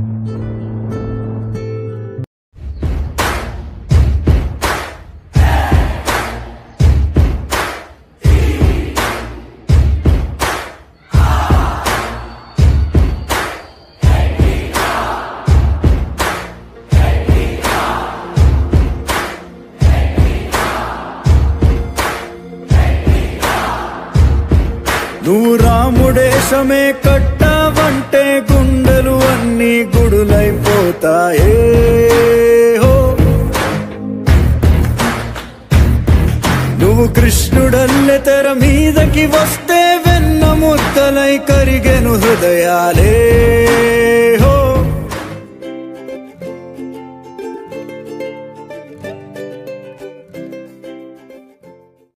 నువ్వు రాముడేశమే కట్టావంటే గుండెలు అన్ని గుడులైపోతాయే హో నువ్వు కృష్ణుడల్లె తెర మీదకి వస్తే వెన్న ముద్దలై కరిగెను హృదయాలే హో